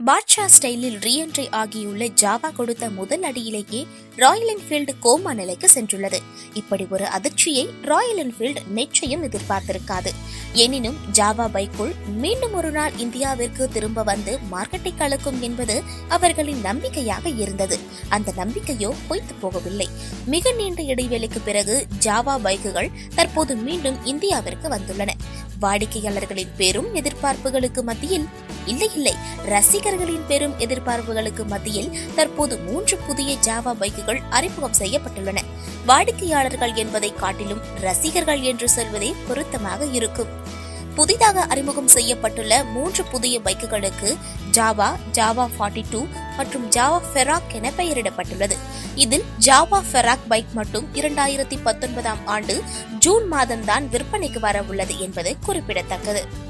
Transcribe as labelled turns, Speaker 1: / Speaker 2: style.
Speaker 1: பாட்ஷா ஸ்டைலில் reentry ஆகியுள்ள Java கொடுத்த முதல் அடியிலேயே ராயல் என்ஃபீல்டு கோமா நிலைக்கு சென்றுள்ளது இப்படி ஒரு அதிர்ச்சியை ராயல் என்ஃபீல்டு நிச்சயம் எதிர்பார்த்திருக்காது எனினும் ஜாவா பைக்குள் மீண்டும் ஒரு நாள் இந்தியாவிற்கு திரும்ப வந்து மார்க்கெட்டை கலக்கும் என்பது அவர்களின் நம்பிக்கையாக இருந்தது அந்த நம்பிக்கையோ பொய்த்து போகவில்லை மிக நீண்ட இடைவெளிக்கு பிறகு ஜாவா பைக்குகள் தற்போது மீண்டும் இந்தியாவிற்கு வந்துள்ளன வாடிக்கையாளர்களின் பெரும் எதிர்பார்ப்புகளுக்கு மத்தியில் இல்லை இல்லை ரசிகர்களின் பெரும் எதிர்பார்ப்புகளுக்கு மத்தியில் தற்போது மூன்று புதிய ஜாவா பைக்குகள் அறிமுகம் செய்யப்பட்டுள்ளன வாடிக்கையாளர்கள் என்பதை காட்டிலும் ரசிகர்கள் என்று சொல்வதே பொருத்தமாக இருக்கும் புதிதாக அறிமுகம் செய்யப்பட்டுள்ள மூன்று புதிய பைக்குகளுக்கு ஜாவா ஜாவா ஃபார்ட்டி டூ மற்றும் ஜாவா ஃபெராக் என பெயரிடப்பட்டுள்ளது இதில் ஜாவா ஃபெராக் பைக் மட்டும் இரண்டாயிரத்தி பத்தொன்பதாம் ஆண்டு ஜூன் மாதம்தான் விற்பனைக்கு வர உள்ளது என்பது குறிப்பிடத்தக்கது